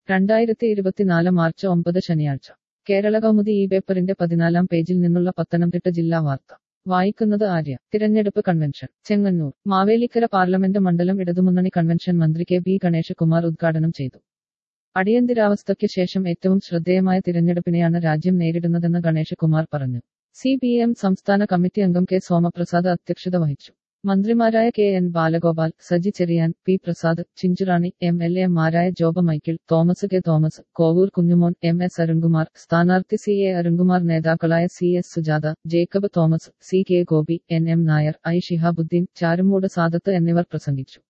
രണ്ടായിരത്തി ഇരുപത്തിനാല് മാർച്ച് ഒമ്പത് ശനിയാഴ്ച കേരള കൗമുദി ഈ പേപ്പറിന്റെ പതിനാലാം പേജിൽ നിന്നുള്ള പത്തനംതിട്ട ജില്ലാ വാർത്ത വായിക്കുന്നത് ആര്യ തിരഞ്ഞെടുപ്പ് കൺവെൻഷൻ ചെങ്ങന്നൂർ മാവേലിക്കര പാർലമെന്റ് മണ്ഡലം ഇടതുമുന്നണി കൺവെൻഷൻ മന്ത്രി കെ ബി ഗണേശകുമാർ ഉദ്ഘാടനം ചെയ്തു അടിയന്തരാവസ്ഥയ്ക്ക് ശേഷം ഏറ്റവും ശ്രദ്ധേയമായ തിരഞ്ഞെടുപ്പിനെയാണ് രാജ്യം നേരിടുന്നതെന്ന് ഗണേശകുമാർ പറഞ്ഞു സി പി എം സംസ്ഥാന കമ്മിറ്റി അംഗം കെ സോമപ്രസാദ് അധ്യക്ഷത വഹിച്ചു മന്ത്രിമാരായ K N Balagopal Saji Cherian P Prasad Chinchurani M L എമാരായ Job Michael Thomas K Thomas Kovoor Kunjumon M S Arunkumar സ്ഥാനാർത്ഥി സി എ അരുൺകുമാർ നേതാക്കളായ C S Sujatha Jacob Thomas C K Gopi N M Nair I Shihabuddin Charummoodu Sadath എന്നിവർ പ്രസംഗിച്ചു